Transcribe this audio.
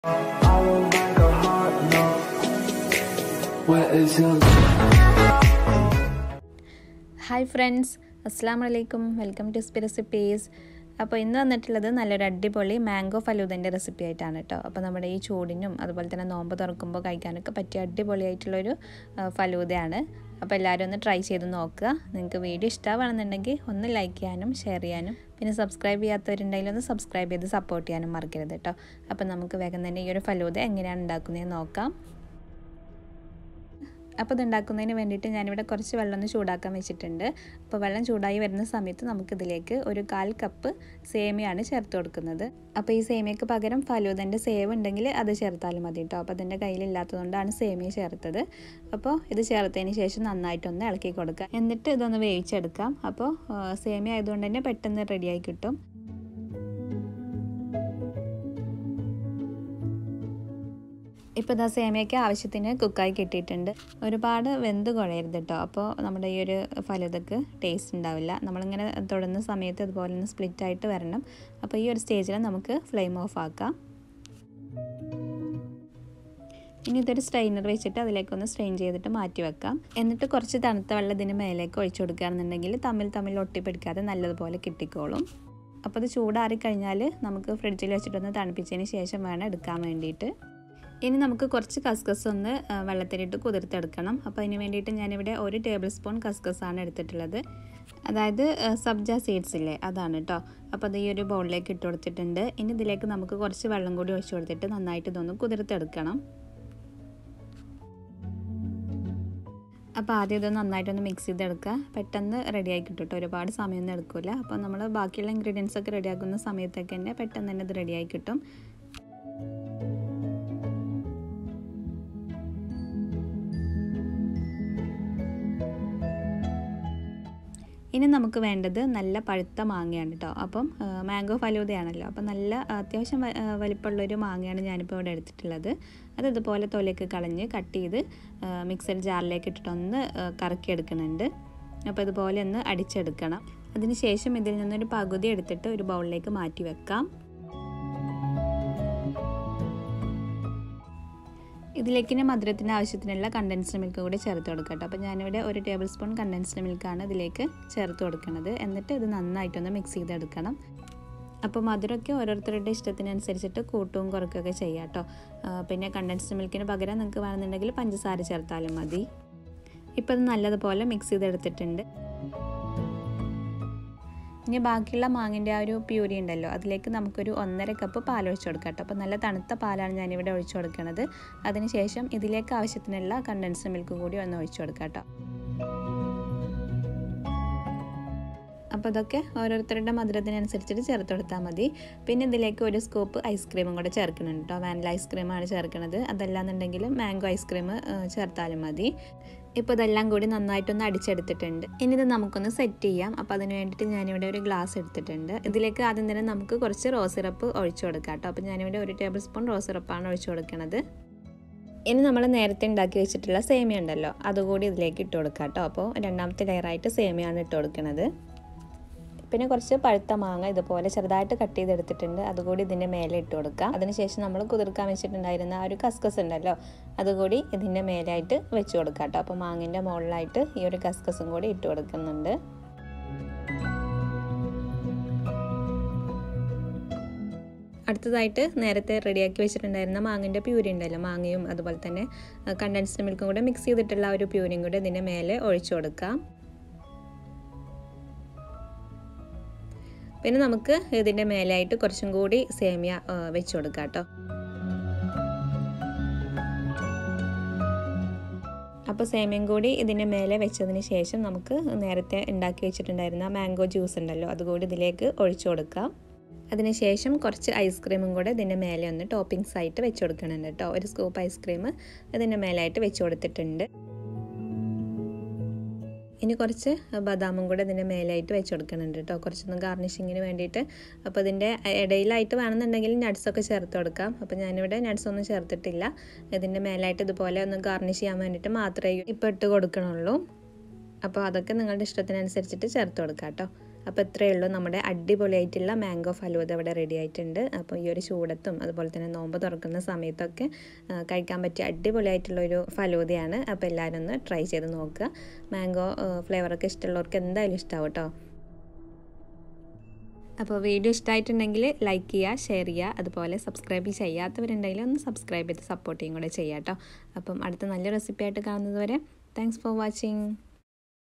I will make a heart note. Where is your hi friends അസ്സാം വലൈക്കും welcome to സ്പി recipes അപ്പോൾ ഇന്ന് വന്നിട്ടുള്ളത് നല്ലൊരു അടിപൊളി മാംഗോ ഫലൂദൻ്റെ റെസിപ്പി ആയിട്ടാണ് കേട്ടോ അപ്പോൾ നമ്മുടെ ഈ ചൂടിനും അതുപോലെ തന്നെ നോമ്പ് തുറക്കുമ്പോൾ കഴിക്കാനൊക്കെ പറ്റിയ അടിപൊളിയായിട്ടുള്ളൊരു ആ, ഫലൂദയാണ് അപ്പോൾ എല്ലാവരും ഒന്ന് ട്രൈ ചെയ്ത് നോക്കുക നിങ്ങൾക്ക് വീഡിയോ ഇഷ്ടമാണെന്നുണ്ടെങ്കിൽ ഒന്ന് ലൈക്ക് ചെയ്യാനും ഷെയർ ചെയ്യാനും പിന്നെ സബ്സ്ക്രൈബ് ചെയ്യാത്തവരുണ്ടെങ്കിൽ ഒന്ന് സബ്സ്ക്രൈബ് ചെയ്ത് സപ്പോർട്ട് ചെയ്യാനും മറക്കരുത് കേട്ടോ അപ്പോൾ നമുക്ക് വേഗം തന്നെ ഈ ഒരു ഫലൂദ എങ്ങനെയാണ് ഉണ്ടാക്കുന്നതെന്ന് നോക്കാം അപ്പോൾ ഇത് ഉണ്ടാക്കുന്നതിന് വേണ്ടിയിട്ട് ഞാനിവിടെ കുറച്ച് വെള്ളം ഒന്ന് ചൂടാക്കാൻ വെച്ചിട്ടുണ്ട് അപ്പോൾ വെള്ളം ചൂടായി വരുന്ന സമയത്ത് നമുക്കിതിലേക്ക് ഒരു കാൽ കപ്പ് സേമിയാണ് ചേർത്ത് കൊടുക്കുന്നത് അപ്പോൾ ഈ സേമിയക്ക് പകരം ഫലൂദൻ്റെ സേവ് ഉണ്ടെങ്കിൽ അത് ചേർത്താലും മതി കേട്ടോ അപ്പോൾ അതിൻ്റെ കയ്യിലില്ലാത്തതുകൊണ്ടാണ് സേമിയ ചേർത്തത് അപ്പോൾ ഇത് ചേർത്തതിന് ശേഷം നന്നായിട്ടൊന്ന് ഇളക്കി കൊടുക്കുക എന്നിട്ട് ഇതൊന്ന് വേവിച്ചെടുക്കാം അപ്പോൾ സേമിയ ആയതുകൊണ്ട് തന്നെ പെട്ടെന്ന് റെഡിയായി കിട്ടും ഇപ്പോൾ ഇതാ സേമിയയ്ക്ക് ആവശ്യത്തിന് കുക്കായി കിട്ടിയിട്ടുണ്ട് ഒരുപാട് വെന്ത് കുഴയരുത് കേട്ടോ അപ്പോൾ നമ്മുടെ ഈ ഒരു ഫലതക്ക് ടേസ്റ്റ് ഉണ്ടാവില്ല നമ്മളിങ്ങനെ തൊടുന്ന സമയത്ത് ഇതുപോലെ ഒന്ന് സ്പ്ലിറ്റ് ആയിട്ട് വരണം അപ്പോൾ ഈ ഒരു സ്റ്റേജിൽ നമുക്ക് ഫ്ലെയിം ഓഫ് ആക്കാം ഇനി ഇതൊരു സ്ട്രെയിനർ വെച്ചിട്ട് അതിലേക്കൊന്ന് സ്ട്രെയിൻ ചെയ്തിട്ട് മാറ്റി വെക്കാം എന്നിട്ട് കുറച്ച് തണുത്ത വെള്ളം ഇതിന് മേലേക്ക് ഒഴിച്ചു കൊടുക്കുകയാണെന്നുണ്ടെങ്കിൽ തമ്മിൽ തമ്മിൽ ഒട്ടിപ്പിടിക്കാതെ നല്ലതുപോലെ കിട്ടിക്കോളും അപ്പോൾ അത് ചൂടാറി കഴിഞ്ഞാൽ നമുക്ക് ഫ്രിഡ്ജിൽ വെച്ചിട്ടൊന്ന് തണുപ്പിച്ചതിന് ശേഷം വേണം എടുക്കാൻ വേണ്ടിയിട്ട് ഇനി നമുക്ക് കുറച്ച് കസ്കസ് ഒന്ന് വെള്ളത്തിലിട്ട് കുതിർത്തെടുക്കണം അപ്പോൾ അതിന് വേണ്ടിയിട്ട് ഞാനിവിടെ ഒരു ടേബിൾ സ്പൂൺ കസ്കസാണ് എടുത്തിട്ടുള്ളത് അതായത് സബ്ജ സീഡ്സ് ഇല്ലേ അതാണ് കേട്ടോ അപ്പോൾ അത് ഈ ഒരു ബൗളിലേക്ക് ഇട്ട് കൊടുത്തിട്ടുണ്ട് ഇനി ഇതിലേക്ക് നമുക്ക് കുറച്ച് വെള്ളം കൂടി ഒഴിച്ചു കൊടുത്തിട്ട് നന്നായിട്ട് ഇതൊന്ന് കുതിർത്തെടുക്കണം അപ്പോൾ ആദ്യം ഇത് നന്നായിട്ടൊന്ന് മിക്സ് ചെയ്തെടുക്കുക പെട്ടെന്ന് റെഡിയായി കിട്ടും കേട്ടോ ഒരുപാട് സമയമൊന്നും എടുക്കില്ല അപ്പോൾ നമ്മൾ ബാക്കിയുള്ള ഇൻഗ്രീഡിയൻസ് ഒക്കെ റെഡിയാക്കുന്ന സമയത്തൊക്കെ തന്നെ പെട്ടെന്ന് തന്നെ ഇത് റെഡിയായി കിട്ടും ഇനി നമുക്ക് വേണ്ടത് നല്ല പഴുത്ത മാങ്ങയാണ് കേട്ടോ അപ്പം മാംഗോ ഫലൂദയാണല്ലോ അപ്പം നല്ല അത്യാവശ്യം വലിപ്പമുള്ളൊരു മാങ്ങയാണ് ഞാനിപ്പോൾ ഇവിടെ എടുത്തിട്ടുള്ളത് അത് ഇതുപോലെ തൊലയൊക്കെ കളഞ്ഞ് കട്ട് ചെയ്ത് മിക്സർ ജാറിലേക്ക് ഇട്ടിട്ടൊന്ന് കറക്കിയെടുക്കുന്നുണ്ട് അപ്പോൾ ഇതുപോലെ ഒന്ന് അടിച്ചെടുക്കണം അതിന് ശേഷം ഇതിൽ നിന്നൊരു പകുതി എടുത്തിട്ട് ഒരു ബൗളിലേക്ക് മാറ്റി വെക്കാം ഇതിലേക്ക് ഇനി മധുരത്തിന് ആവശ്യത്തിനുള്ള കണ്ടൻസ്ഡ് മിൽക്ക് കൂടി ചേർത്ത് കൊടുക്കുക കേട്ടോ അപ്പോൾ ഞാനിവിടെ ഒരു ടേബിൾ സ്പൂൺ കണ്ടൻസ്ഡ് മിൽക്കാണ് ഇതിലേക്ക് ചേർത്ത് കൊടുക്കുന്നത് എന്നിട്ട് ഇത് നന്നായിട്ടൊന്ന് മിക്സ് ചെയ്തെടുക്കണം അപ്പോൾ മധുരമൊക്കെ ഓരോരുത്തരുടെ ഇഷ്ടത്തിനനുസരിച്ചിട്ട് കൂട്ടും കുറക്കുകയൊക്കെ ചെയ്യാം കേട്ടോ പിന്നെ കണ്ടൻസ്ഡ് മിൽക്കിന് പകരം നിങ്ങൾക്ക് വേണമെന്നുണ്ടെങ്കിൽ പഞ്ചസാര ചേർത്താലും മതി ഇപ്പോൾ ഇത് നല്ലതുപോലെ മിക്സ് ചെയ്തെടുത്തിട്ടുണ്ട് ഇനി ബാക്കിയുള്ള മാങ്ങിൻ്റെ ആ ഒരു പ്യൂരി ഉണ്ടല്ലോ അതിലേക്ക് നമുക്കൊരു ഒന്നര കപ്പ് പാൽ ഒഴിച്ചു കൊടുക്കാം കേട്ടോ അപ്പോൾ നല്ല തണുത്ത പാലാണ് ഞാനിവിടെ ഒഴിച്ചു കൊടുക്കുന്നത് അതിനുശേഷം ഇതിലേക്ക് ആവശ്യത്തിനുള്ള കണ്ടൻസ്ഡ് മിൽക്ക് കൂടി ഒന്ന് ഒഴിച്ചു കൊടുക്കാം കേട്ടോ അപ്പോൾ ഇതൊക്കെ ഓരോരുത്തരുടെ മധുരത്തിനനുസരിച്ചിട്ട് ചേർത്ത് കൊടുത്താൽ മതി പിന്നെ ഇതിലേക്ക് ഒരു സ്കൂപ്പ് ഐസ്ക്രീമും കൂടെ ചേർക്കുന്നുണ്ട് കേട്ടോ വാനില ഐസ്ക്രീമാണ് ചേർക്കുന്നത് അതല്ലാന്നുണ്ടെങ്കിൽ മാംഗോ ഐസ്ക്രീം ചേർത്താലും മതി ഇപ്പോൾ ഇതെല്ലാം കൂടി നന്നായിട്ടൊന്ന് അടിച്ചെടുത്തിട്ടുണ്ട് ഇനി ഇത് നമുക്കൊന്ന് സെറ്റ് ചെയ്യാം അപ്പോൾ അതിന് വേണ്ടിയിട്ട് ഞാനിവിടെ ഒരു ഗ്ലാസ് എടുത്തിട്ടുണ്ട് ഇതിലേക്ക് ആദ്യം തന്നെ നമുക്ക് കുറച്ച് റോസ് സിറപ്പ് ഒഴിച്ചു കൊടുക്കാം കേട്ടോ അപ്പോൾ ഞാനിവിടെ ഒരു ടേബിൾ സ്പൂൺ റോസ് സിറപ്പാണ് ഒഴിച്ചു കൊടുക്കുന്നത് ഇനി നമ്മൾ നേരത്തെ ഉണ്ടാക്കി വെച്ചിട്ടുള്ള സേമിയ ഉണ്ടല്ലോ അതുകൂടി ഇതിലേക്ക് ഇട്ട് കൊടുക്കാം കേട്ടോ അപ്പോൾ രണ്ടാമത്തെ ലെയറായിട്ട് സേമിയാണ് ഇട്ട് കൊടുക്കുന്നത് പിന്നെ കുറച്ച് പഴുത്ത മാങ്ങ ഇതുപോലെ ചെറുതായിട്ട് കട്ട് ചെയ്തെടുത്തിട്ടുണ്ട് അതുകൂടി ഇതിൻ്റെ മേലെ ഇട്ട് കൊടുക്കാം അതിനുശേഷം നമ്മൾ കുതിർക്കാൻ വെച്ചിട്ടുണ്ടായിരുന്ന ആ ഒരു കസ്കസ് ഉണ്ടല്ലോ അതുകൂടി ഇതിൻ്റെ മേലായിട്ട് വെച്ച് കൊടുക്കാം കേട്ടോ അപ്പോൾ മാങ്ങിൻ്റെ മുകളിലായിട്ട് ഈ ഒരു കസ്കസും കൂടി ഇട്ട് കൊടുക്കുന്നുണ്ട് അടുത്തതായിട്ട് നേരത്തെ റെഡിയാക്കി വെച്ചിട്ടുണ്ടായിരുന്ന മാങ്ങിൻ്റെ പ്യൂരി ഉണ്ടല്ലോ മാങ്ങയും അതുപോലെ തന്നെ കണ്ടൻസ്ഡ് മിൽക്കും കൂടെ മിക്സ് ചെയ്തിട്ടുള്ള ആ ഒരു പ്യൂരിയും കൂടെ ഇതിൻ്റെ മേലെ ഒഴിച്ചു കൊടുക്കാം പിന്നെ നമുക്ക് ഇതിൻ്റെ മേലായിട്ട് കുറച്ചും കൂടി സേമിയ വെച്ച് കൊടുക്കാം കേട്ടോ അപ്പോൾ സേമിയം കൂടി ഇതിൻ്റെ മേലെ വെച്ചതിന് ശേഷം നമുക്ക് നേരത്തെ ഉണ്ടാക്കി വെച്ചിട്ടുണ്ടായിരുന്ന മാംഗോ ജ്യൂസ് ഉണ്ടല്ലോ അതുകൂടി ഇതിലേക്ക് ഒഴിച്ചു കൊടുക്കാം അതിനുശേഷം കുറച്ച് ഐസ്ക്രീമും കൂടെ ഇതിൻ്റെ മേലെ ഒന്ന് ടോപ്പിങ്സ് ആയിട്ട് വെച്ച് കൊടുക്കണുണ്ട് കേട്ടോ ഒരു സ്കൂപ്പ് ഐസ്ക്രീം ഇതിൻ്റെ മേലായിട്ട് വെച്ച് കൊടുത്തിട്ടുണ്ട് ഇനി കുറച്ച് ബദാമും കൂടെ ഇതിൻ്റെ മേലായിട്ട് വെച്ച് കൊടുക്കുന്നുണ്ട് കേട്ടോ കുറച്ചൊന്ന് ഗാർണിഷിങ്ങിന് വേണ്ടിയിട്ട് അപ്പോൾ ഇതിൻ്റെ ഇടയിലായിട്ട് വേണമെന്നുണ്ടെങ്കിൽ നട്ട്സൊക്കെ ചേർത്ത് കൊടുക്കാം അപ്പോൾ ഞാനിവിടെ നട്ട്സ് ഒന്നും ചേർത്തിട്ടില്ല ഇതിൻ്റെ മേലായിട്ട് ഇതുപോലെ ഒന്ന് ഗാർണിഷ് ചെയ്യാൻ വേണ്ടിയിട്ട് മാത്രമേ ഇപ്പോൾ ഇട്ട് കൊടുക്കണുള്ളൂ അപ്പോൾ അതൊക്കെ നിങ്ങളുടെ ഇഷ്ടത്തിനനുസരിച്ചിട്ട് ചേർത്ത് കൊടുക്കാം കേട്ടോ അപ്പോൾ ഇത്രയേ ഉള്ളൂ നമ്മുടെ അടിപൊളിയായിട്ടുള്ള മാംഗോ ഫലൂദ ഇവിടെ റെഡി ആയിട്ടുണ്ട് അപ്പോൾ ഈ ഒരു ചൂടത്തും അതുപോലെ തന്നെ നോമ്പ് തുറക്കുന്ന സമയത്തൊക്കെ കഴിക്കാൻ പറ്റിയ അടിപൊളിയായിട്ടുള്ള ഒരു ഫലൂദയാണ് അപ്പോൾ എല്ലാവരും ഒന്ന് ട്രൈ ചെയ്ത് നോക്കുക മാംഗോ ഫ്ലേവറൊക്കെ ഇഷ്ടമുള്ളവർക്ക് എന്തായാലും ഇഷ്ടമാവും കേട്ടോ അപ്പോൾ വീഡിയോ ഇഷ്ടമായിട്ടുണ്ടെങ്കിൽ ലൈക്ക് ചെയ്യുക ഷെയർ ചെയ്യുക അതുപോലെ സബ്സ്ക്രൈബ് ചെയ്യാത്തവരുണ്ടെങ്കിൽ ഒന്ന് സബ്സ്ക്രൈബ് ചെയ്ത് സപ്പോർട്ട് ചെയ്യും കൂടെ ചെയ്യാം കേട്ടോ അപ്പം അടുത്ത നല്ല റെസിപ്പി ആയിട്ട് കാണുന്നത് വരെ താങ്ക്സ് ഫോർ വാച്ചിങ്